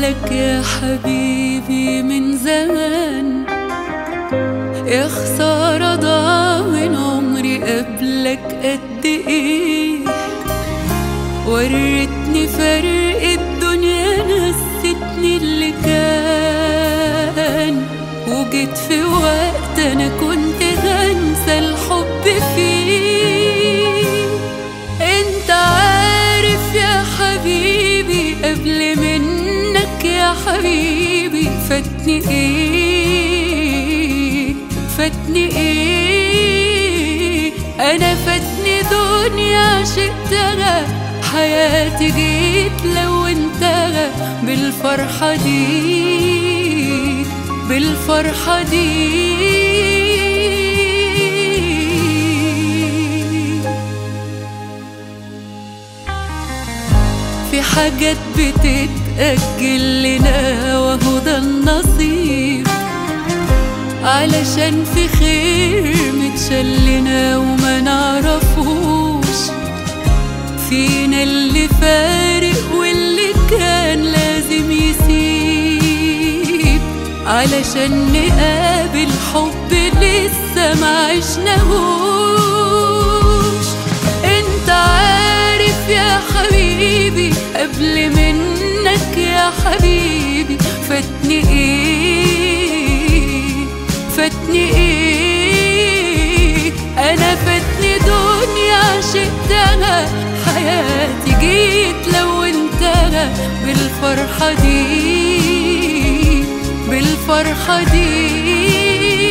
لك يا حبيبي من زمان يا خسارة ضاع من عمري قبلك قد ايه وريتني فرق الدنيا نستني اللي كان وجيت في وقت انا كنت هنسى الحب فيه انت عارف يا حبيبي قبل منك يا حبيبي فاتني ايه فاتني ايه انا فاتني دنيا عشقتها حياتي جيت لو انتهى بالفرحة دي بالفرحة دي في حاجات بتتأجل لنا وهو ده النصيب علشان في خير متشلنا وما نعرفوش فينا اللي فارق واللي كان لازم يسيب علشان نقابل حب لسه ما عشناهوش انت عارف يا حبيبي قبل منك يا حبيبي فاتني ايه فاتني ايه انا فاتني دنيا عشقتها حياتي جيت لو انتهى بالفرحة دي بالفرحة دي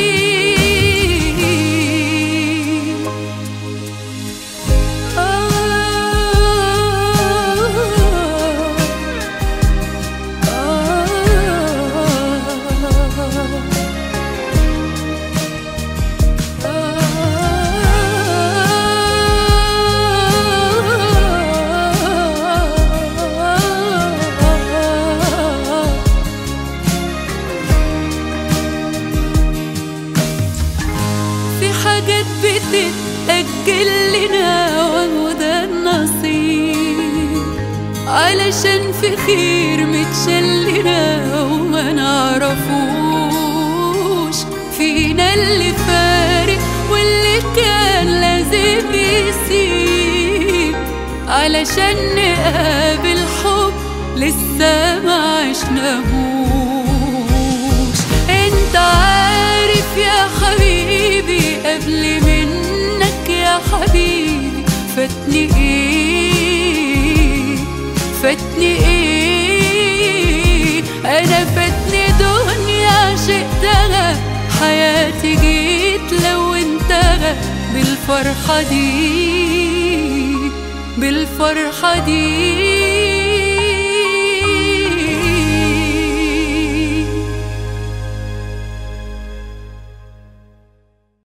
في حاجات بتتأجل لنا وهو ده النصيب علشان في خير متشلنا وما نعرفوش فينا اللي فارق واللي كان لازم يسيب علشان نقابل حب لسه ما عشناهوش انت عارف يا حبيبي قبل منك يا حبيبي فاتني ايه فاتني ايه انا فاتني دنيا عشقتها حياتي جيت لو انتهى بالفرحة دي بالفرحة دي